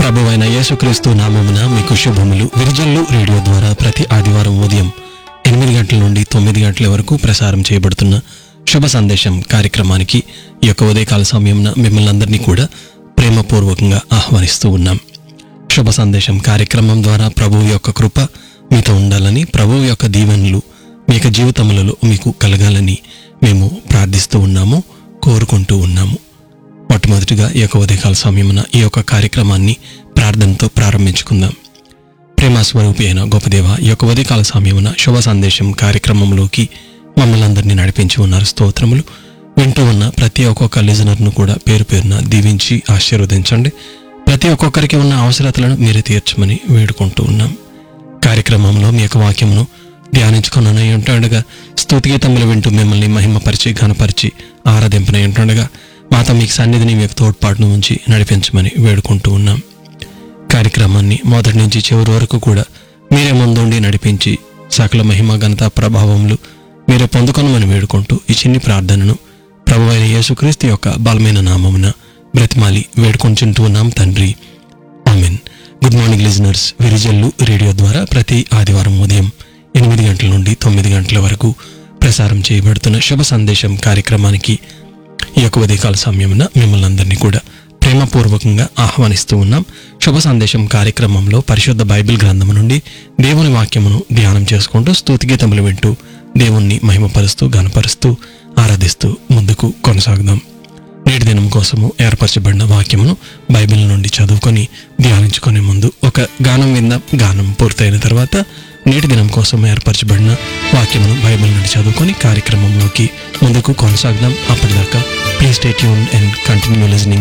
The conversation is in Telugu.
ప్రభువైన యేసుక్రీస్తు నామమున మీకు శుభములు విరిజల్లు రేడియో ద్వారా ప్రతి ఆదివారం ఉదయం ఎనిమిది గంటల నుండి తొమ్మిది గంటల వరకు ప్రసారం చేయబడుతున్న శుభ సందేశం కార్యక్రమానికి ఈ యొక్క ఉదయకాల సమయంన మిమ్మల్ని అందరినీ కూడా ప్రేమపూర్వకంగా ఆహ్వానిస్తూ ఉన్నాం శుభ సందేశం కార్యక్రమం ద్వారా ప్రభువు యొక్క కృప మీతో ఉండాలని ప్రభువు యొక్క దీవెనలు మీ యొక్క జీవితములలో మీకు కలగాలని మేము ప్రార్థిస్తూ ఉన్నాము కోరుకుంటూ ఉన్నాము మొట్టమొదటిగా ఈ యొక్క ఉదయకాల సమయమున ఈ యొక్క కార్యక్రమాన్ని ప్రార్థనతో ప్రారంభించుకుందాం ప్రేమ స్వరూపి అయిన గొప్పదేవ ఈ యొక్క ఉదయకాల సమయమున శుభ సందేశం కార్యక్రమంలోకి మమ్మల్ని అందరినీ నడిపించి ఉన్నారు స్తోత్రములు వింటూ ఉన్న ప్రతి ఒక్కొక్క లిజనర్ను కూడా పేరు పేరున దీవించి ఆశీర్వదించండి ప్రతి ఒక్కొక్కరికి ఉన్న అవసరతలను మీరే తీర్చమని వేడుకుంటూ ఉన్నాం కార్యక్రమంలో మీ యొక్క వాక్యమును ధ్యానించుకున్న ఉంటుండగా స్తుతిగీతములు వింటూ మిమ్మల్ని మహిమపరిచి ఘనపరిచి ఆరాధింపనై ఉంటుండగా మాతో మీకు సన్నిధిని మీకు తోడ్పాటును ఉంచి నడిపించమని వేడుకుంటూ ఉన్నాం కార్యక్రమాన్ని మొదటి నుంచి చివరి వరకు కూడా మీరే ముందుండి నడిపించి సకల మహిమ ఘనత ప్రభావములు మీరే పొందుకొనమని వేడుకుంటూ ఈ చిన్ని ప్రార్థనను ప్రభు అయిన యేసుక్రీస్తు యొక్క బలమైన నామమున బ్రతిమాలి వేడుకొంచుంటూ ఉన్నాం తండ్రి amen good morning listeners Virijallu radio ద్వారా ప్రతి ఆదివారం ఉదయం ఎనిమిది గంటల నుండి తొమ్మిది గంటల వరకు ప్రసారం చేయబడుతున్న శుభ సందేశం కార్యక్రమానికి ఈ యొక్క ఉదయకాల సమయమున మిమ్మల్ని అందరినీ కూడా ప్రేమపూర్వకంగా ఆహ్వానిస్తూ ఉన్నాం శుభ సందేశం కార్యక్రమంలో పరిశుద్ధ బైబిల్ గ్రంథము నుండి దేవుని వాక్యమును ధ్యానం చేసుకుంటూ స్తుతిగీతములు వింటూ దేవుణ్ణి మహిమపరుస్తూ గనపరుస్తూ ఆరాధిస్తూ ముందుకు కొనసాగుదాం నేటి దినం కోసము ఏర్పరచబడిన వాక్యమును బైబిల్ నుండి చదువుకొని ధ్యానించుకునే ముందు ఒక గానం విందాం గానం పూర్తయిన తర్వాత నేటి దినం కోసం ఏర్పరచబడిన వాక్యమును బైబిల్ నుండి చదువుకొని కార్యక్రమంలోకి ముందుకు కొనసాగుదాం అప్పటిదాకా please stay tune and continue listening